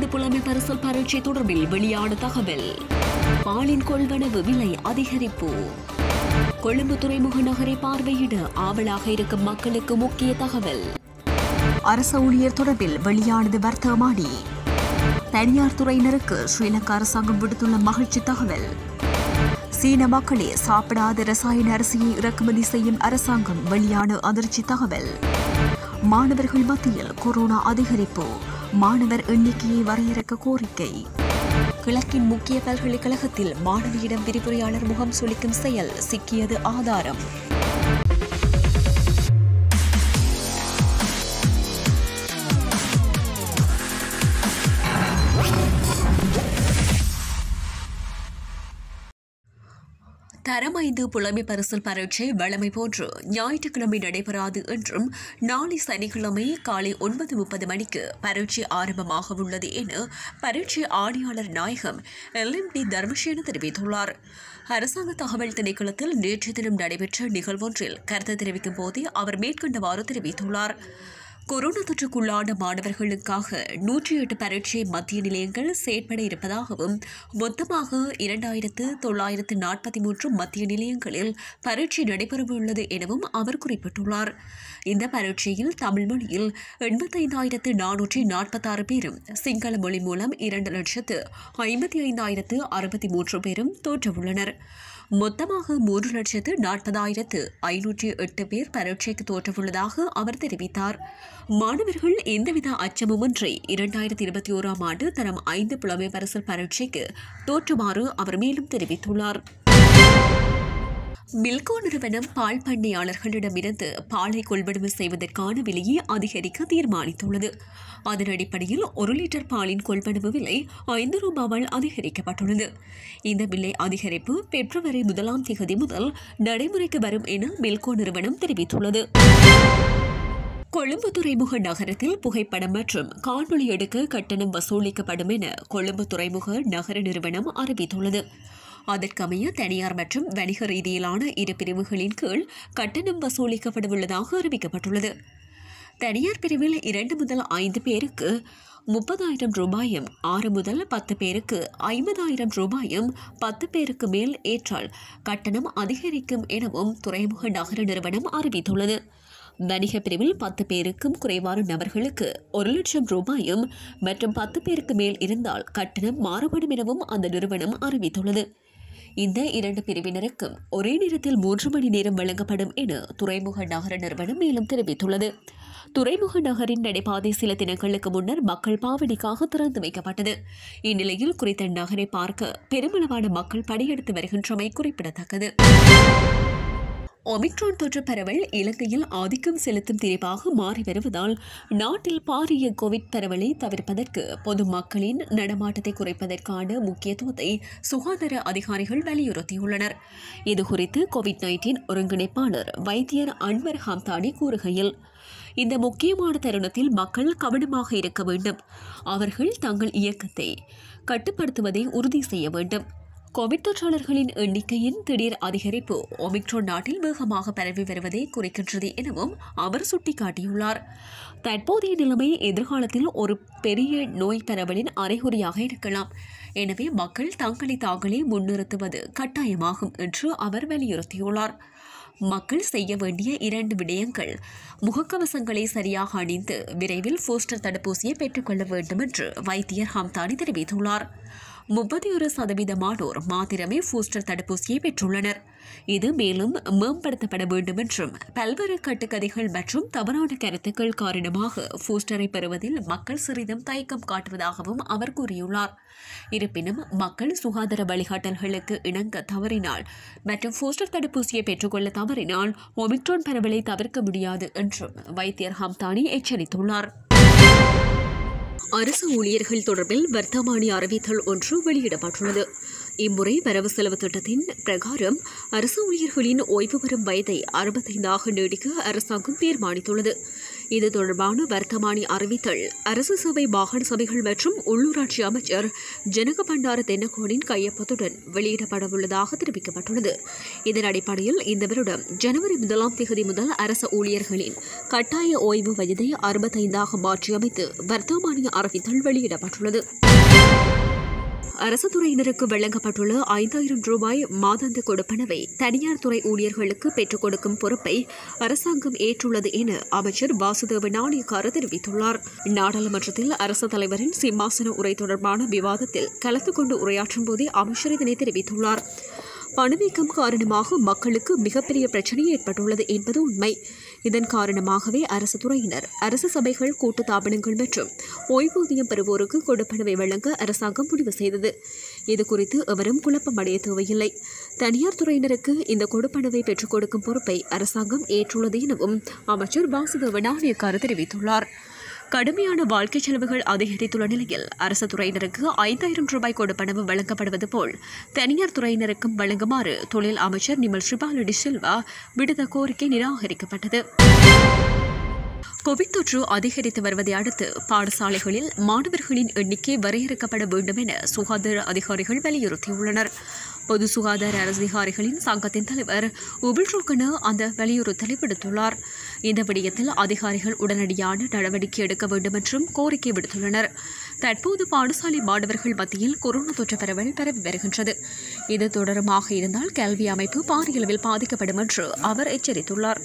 ஐந்தாவது புலமை பரிசல் பரீட்சை தொடர்பில் வெளியான தகவல் பாலின் கொள்வனவு விலை அதிகரிப்பு கொழும்பு துறைமுக நகரை பார்வையிட ஆவலாக இருக்கும் மக்களுக்கு முக்கிய தகவல் அரசு ஊழியர் தொடர்பில் வெளியானது வர்த்தமானி தனியார் துறையினருக்கு ஸ்ரீலங்கா அரசாங்கம் விடுத்துள்ள மகிழ்ச்சி தகவல் சீன மக்களே சாப்பிடாத ரசாயன அரிசியை இறக்குமதி செய்யும் அரசாங்கம் வெளியான அதிர்ச்சி தகவல் மாணவர்கள் மத்தியில் கொரோனா அதிகரிப்பு மாணவர் எண்ணிக்கையை வரையறுக்க கோரிக்கை கிழக்கின் முக்கிய பல்கலைக்கழகத்தில் மாணவியிடம் விரிவுரையாளர் முகம் சுளிக்கும் செயல் சிக்கியது ஆதாரம் தரம் ஐந்து புலமை பரிசல் பரீட்சை வழமை போன்று ஞாயிற்றுக்கிழமை நடைபெறாது என்றும் நாளை சனிக்கிழமை காலை ஒன்பது முப்பது மணிக்கு பரீட்சை ஆரம்பமாக உள்ளது என பரீட்சை ஆணையாளர் நாயகம் எல் எம் டி தர்மசேன தெரிவித்துள்ளார் அரசாங்க தகவல் திணைக்களத்தில் நேற்று தினம் நடைபெற்ற நிகழ்வொன்றில் கருத்து தெரிவிக்கும் போதே அவர் மேற்கண்டவாறு தெரிவித்துள்ளார் கொரோனா தொற்றுக்குள்ளான மாணவர்களுக்காக நூற்றி எட்டு பரீட்சை மத்திய நிலையங்கள் செயற்பட இருப்பதாகவும் மொத்தமாக இரண்டாயிரத்து தொள்ளாயிரத்து நாற்பத்தி மூன்று மத்திய நிலையங்களில் பரீட்சை நடைபெறவுள்ளது எனவும் அவர் குறிப்பிட்டுள்ளார் இந்த பரீட்சையில் தமிழ் மொழியில் எண்பத்தைந்தாயிரத்து நானூற்றி நாற்பத்தாறு பேரும் சிங்கள மொழி மூலம் இரண்டு லட்சத்து ஐம்பத்தி ஐந்தாயிரத்து அறுபத்தி மூன்று பேரும் தோற்றவுள்ளனர் மொத்தமாக மூன்று லட்சத்து நாற்பதாயிரத்து ஐநூற்றி எட்டு பேர் பரீட்சைக்கு தோற்றவுள்ளதாக அவர் தெரிவித்தார் மாணவர்கள் எந்தவித அச்சமுமின்றி இரண்டாயிரத்தி இருபத்தி ஓராம் ஆண்டு தரம் ஐந்து புலமை பரிசல் பரீட்சைக்கு தோற்றுமாறு அவர் மேலும் தெரிவித்துள்ளார் மில்கோ நிறுவனம் பால் பண்ணையாளர்களிடமிருந்து பாலை கொள்வனவு செய்வதற்கான விலையை அதிகரிக்க தீர்மானித்துள்ளது அதன் அடிப்படையில் ஒரு லிட்டர் பாலின் கொள்வனவு விலை ஐந்து ரூபாவால் அதிகரிக்கப்பட்டுள்ளது இந்த விலை அதிகரிப்பு பிப்ரவரி முதலாம் தேதி முதல் நடைமுறைக்கு வரும் என மில்கோ நிறுவனம் தெரிவித்துள்ளது கொழும்பு துறைமுக நகரத்தில் புகைப்படம் மற்றும் காணொளி எடுக்க கட்டணம் வசூலிக்கப்படும் என கொழும்பு துறைமுக நகர நிறுவனம் அறிவித்துள்ளது அதற்கமைய தனியார் மற்றும் வணிக ரீதியிலான இரு பிரிவுகளின் கீழ் கட்டணம் வசூலிக்கப்படவுள்ளதாக அறிவிக்கப்பட்டுள்ளது தனியார் பிரிவில் இரண்டு முதல் ஐந்து பேருக்கு முப்பதாயிரம் ரூபாயும் ஆறு முதல் பத்து பேருக்கு ஐம்பதாயிரம் ரூபாயும் பத்து பேருக்கு மேல் ஏற்றால் கட்டணம் அதிகரிக்கும் எனவும் துறைமுக நகர நிறுவனம் அறிவித்துள்ளது வணிக பிரிவில் பத்து பேருக்கும் குறைவான நபர்களுக்கு ஒரு லட்சம் ரூபாயும் மற்றும் பத்து பேருக்கு மேல் இருந்தால் கட்டணம் மாறுபடும் எனவும் அந்த நிறுவனம் அறிவித்துள்ளது இந்த இரண்டு பிரிவினருக்கும் ஒரே நேரத்தில் மூன்று மணி நேரம் வழங்கப்படும் என துறைமுக நகர நிறுவனம் மேலும் தெரிவித்துள்ளது துறைமுக நகரின் நடைபாதை சில தினங்களுக்கு முன்னர் மக்கள் பாவனைக்காக திறந்து வைக்கப்பட்டது இந்நிலையில் குறித்த நகரை பார்க்க பெருமளவான மக்கள் படையெடுத்து வருகின்றமை குறிப்பிடத்தக்கது ஒமிக்ரான் தொற்று பரவல் இலங்கையில் ஆதிக்கம் செலுத்தும் திரிவாக மாறி வருவதால் நாட்டில் பாரிய கோவிட் பரவலை தவிர்ப்பதற்கு பொதுமக்களின் நடமாட்டத்தை குறைப்பதற்கான முக்கியத்துவத்தை சுகாதார அதிகாரிகள் வலியுறுத்தியுள்ளனர் இதுகுறித்து கோவிட் நைன்டீன் ஒருங்கிணைப்பாளர் வைத்தியர் அன்வர் ஹம்தானி கூறுகையில் இந்த முக்கியமான தருணத்தில் மக்கள் கவனமாக இருக்க வேண்டும் அவர்கள் தங்கள் இயக்கத்தை கட்டுப்படுத்துவதை உறுதி செய்ய வேண்டும் கோவிட் தொற்றாளர்களின் எண்ணிக்கையின் திடீர் அதிகரிப்பு ஒமிக்ரோன் நாட்டில் வேகமாக பரவி வருவதை குறிக்கின்றது எனவும் அவர் சுட்டிக்காட்டியுள்ளார் தற்போதைய நிலைமை எதிர்காலத்தில் ஒரு பெரிய நோய் பரவலின் அறிகுறியாக இருக்கலாம் எனவே மக்கள் தங்களை தாங்களே முன்னிறுத்துவது கட்டாயமாகும் என்று அவர் வலியுறுத்தியுள்ளார் மக்கள் செய்ய வேண்டிய இரண்டு விடயங்கள் முகக்கவசங்களை சரியாக அணிந்து விரைவில் போஸ்டர் தடுப்பூசியை பெற்றுக்கொள்ள வேண்டும் என்று வைத்தியர் ஹம்தானி தெரிவித்துள்ளார் முப்பத்தி ஒரு சதவீதமானோர் மாத்திரமே பூஸ்டர் தடுப்பூசியை பெற்றுள்ளனர் இது மேலும் மேம்படுத்தப்பட வேண்டும் என்றும் பல்வேறு கட்டுக்கதைகள் மற்றும் தவறான கருத்துக்கள் காரணமாக பூஸ்டரை பெறுவதில் மக்கள் சிறிதும் தயக்கம் காட்டுவதாகவும் அவர் கூறியுள்ளார் இருப்பினும் மக்கள் சுகாதார வழிகாட்டல்களுக்கு இணங்க தவறினால் மற்றும் பூஸ்டர் தடுப்பூசியை பெற்றுக்கொள்ள தவறினால் ஒமிக்ரான் பரவலை தவிர்க்க முடியாது என்றும் வைத்தியர் ஹம்தானி எச்சரித்துள்ளார் அரசு ஊழியர்கள் தொடர்பில் வர்த்தமானி அறிவித்தல் ஒன்று வெளியிடப்பட்டுள்ளது இம்முறை வரவு செலவு திட்டத்தின் பிரகாரம் அரசு ஊழியர்களின் ஓய்வு பெறும் வயதை அறுபத்தைந்தாக நீடிக்க அரசாங்கம் தீர்மானித்துள்ளது இது தொடர்பான வர்த்தமானி அறிவித்தல் அரசு சபை மாகாண சபைகள் மற்றும் உள்ளூராட்சி அமைச்சர் ஜனக பண்டார தென்னகோனின் கையொப்பத்துடன் வெளியிடப்படவுள்ளதாக தெரிவிக்கப்பட்டுள்ளது இதன் அடிப்படையில் இந்த வருடம் ஜனவரி முதலாம் தேதி முதல் அரசு ஊழியர்களின் கட்டாய ஓய்வு வயதை அறுபத்தைந்தாக மாற்றியமைத்து வர்த்தமானி அறிவித்தல் வெளியிடப்பட்டுள்ளது அரசு துறையினருக்கு வழங்கப்பட்டுள்ள ஐந்தாயிரம் ரூபாய் மாதாந்த கொடுப்பனவை தனியார் துறை ஊழியர்களுக்கு பெற்றுக் கொடுக்கும் பொறுப்பை அரசாங்கம் ஏற்றுள்ளது என அமைச்சர் வாசுதேவ நாணயக்கார தெரிவித்துள்ளார் நாடாளுமன்றத்தில் அரசு தலைவரின் சிம்மாசன உரை தொடர்பான விவாதத்தில் கலந்து கொண்டு உரையாற்றும் போதே அமைச்சர் இதனை தெரிவித்துள்ளார் பணவீக்கம் காரணமாக மக்களுக்கு மிகப்பெரிய பிரச்சனை ஏற்பட்டுள்ளது என்பது உண்மை இதன் காரணமாகவே அரசு துறையினர் அரசு சபைகள் கூட்டு தாபனங்கள் மற்றும் ஓய்வூதியம் பெறுவோருக்கு கொடுப்பனவை வழங்க அரசாங்கம் முடிவு செய்தது இது குறித்து எவரும் குழப்பமடைய தேவையில்லை தனியார் துறையினருக்கு இந்த கொடுப்பனவை பெற்றுக் கொடுக்கும் பொறுப்பை அரசாங்கம் ஏற்றுள்ளது எனவும் அமைச்சர் வாசுதேவ நாணயக்கார தெரிவித்துள்ளார் கடுமையான வாழ்க்கை செலவுகள் அதிகரித்துள்ள நிலையில் அரசு துறையினருக்கு ஐந்தாயிரம் ரூபாய் கொடுப்பனவு வழங்கப்படுவது போல் தனியார் துறையினருக்கும் வழங்குமாறு தொழில் அமைச்சர் நிமல் ஸ்ரீபாலடி சில்வா விடுத்த கோரிக்கை நிராகரிக்கப்பட்டது கோவிட் தொற்று அதிகரித்து வருவதை அடுத்து பாடசாலைகளில் மாணவர்களின் எண்ணிக்கை வரையறுக்கப்பட வேண்டும் என சுகாதார அதிகாரிகள் வலியுறுத்தியுள்ளனர் பொது சுகாதார அதிகாரிகளின் சங்கத்தின் தலைவர் உபில் ரோக்கன அந்த வலியுறுத்தலை விடுத்துள்ளார் இந்த விடயத்தில் அதிகாரிகள் உடனடியான நடவடிக்கை எடுக்க வேண்டும் என்றும் கோரிக்கை விடுத்துள்ளனர் தற்போது பாடசாலை மாணவர்கள் மத்தியில் கொரோனா தொற்று பரவல் பரவி வருகின்றது இது தொடருமாக இருந்தால் கல்வி அமைப்பு பாரியளவில் பாதிக்கப்படும் என்று அவர் எச்சரித்துள்ளார்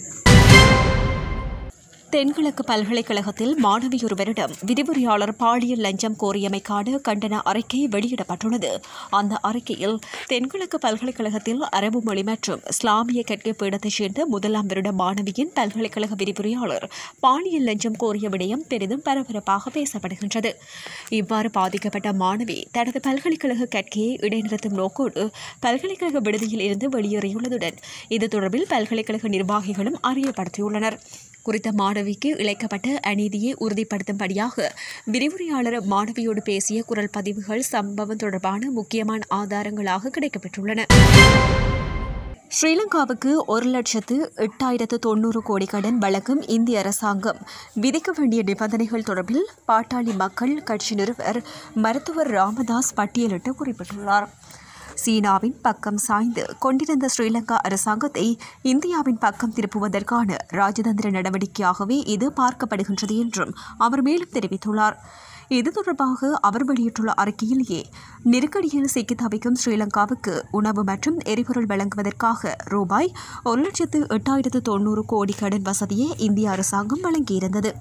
தென்கிழக்கு பல்கலைக்கழகத்தில் மாணவியொருவரிடம் விரிவுரையாளர் பாலியல் லஞ்சம் கோரியமைக்கான கண்டன அறிக்கை வெளியிடப்பட்டுள்ளது அந்த அறிக்கையில் தென்கிழக்கு பல்கலைக்கழகத்தில் அரபு மொழி மற்றும் இஸ்லாமிய கற்கை பீடத்தைச் சேர்ந்த முதலாம் வருட மாணவியின் பல்கலைக்கழக விரிவுரையாளர் பாலியல் லஞ்சம் கோரிய விடயம் பெரிதும் பரபரப்பாக பேசப்படுகின்றது இவ்வாறு பாதிக்கப்பட்ட மாணவி தனது பல்கலைக்கழக கற்கையை இடைநிறுத்தும் நோக்கோடு பல்கலைக்கழக விடுதியில் இருந்து வெளியேறியுள்ளதுடன் இது தொடர்பில் பல்கலைக்கழக நிர்வாகிகளும் அறியப்படுத்தியுள்ளனர் குறித்த மாணவிக்கு இழைக்கப்பட்ட அநீதியை உறுதிப்படுத்தும்படியாக விரிவுரையாளர் மாணவியோடு பேசிய குரல் பதிவுகள் சம்பவம் தொடர்பான முக்கியமான ஆதாரங்களாக கிடைக்கப்பெற்றுள்ளன ஸ்ரீலங்காவுக்கு ஒரு லட்சத்து எட்டாயிரத்து தொண்ணூறு கோடி கடன் வழங்கும் இந்திய அரசாங்கம் விதிக்க வேண்டிய நிபந்தனைகள் தொடர்பில் பாட்டாளி மக்கள் கட்சி நிறுவர் மருத்துவர் ராமதாஸ் பட்டியலிட்டு குறிப்பிட்டுள்ளார் சீனாவின் பக்கம் சாய்ந்து கொண்டிருந்த ஸ்ரீலங்கா அரசாங்கத்தை இந்தியாவின் பக்கம் திருப்புவதற்கான ராஜதந்திர நடவடிக்கையாகவே இது பார்க்கப்படுகின்றது என்றும் அவர் மேலும் தெரிவித்துள்ளார் இது தொடர்பாக அவர் வெளியிட்டுள்ள அறிக்கையிலேயே நெருக்கடியில் சிக்கி தவிக்கும் ஸ்ரீலங்காவுக்கு உணவு மற்றும் எரிபொருள் வழங்குவதற்காக ரூபாய் ஒரு லட்சத்து எட்டாயிரத்து தொண்ணூறு கோடி கடன் வசதியை இந்திய அரசாங்கம் வழங்கியிருந்தது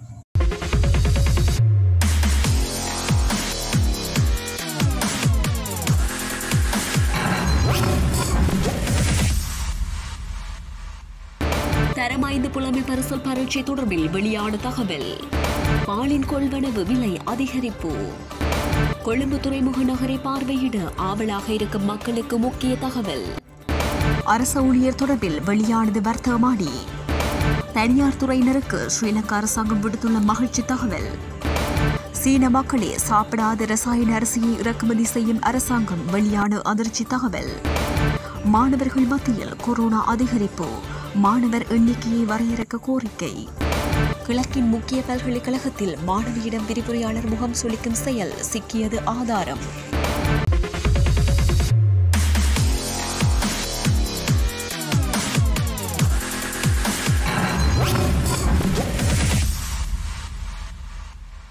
தரமாய்ந்து புலமை பரிசல் பரீட்சை தொடர்பில் வெளியான தகவல் பாலின் கொள்வனவு விலை அதிகரிப்பு கொழும்பு துறைமுக நகரை பார்வையிட ஆவலாக இருக்கும் மக்களுக்கு முக்கிய தகவல் அரச ஊழியர் தொடர்பில் வெளியானது வர்த்தமானி தனியார் துறையினருக்கு ஸ்ரீலங்கா அரசாங்கம் விடுத்துள்ள மகிழ்ச்சி தகவல் சீன மக்களே சாப்பிடாத ரசாயன அரிசியை இறக்குமதி செய்யும் அரசாங்கம் வெளியான அதிர்ச்சி தகவல் மாணவர்கள் மத்தியில் கொரோனா அதிகரிப்பு மாணவர் எண்ணிக்கையை வரையறுக்க கோரிக்கை கிழக்கின் முக்கிய பல்கலைக்கழகத்தில் மாணவியிடம் விரிவுரையாளர் முகம் சுளிக்கும் செயல் சிக்கியது ஆதாரம்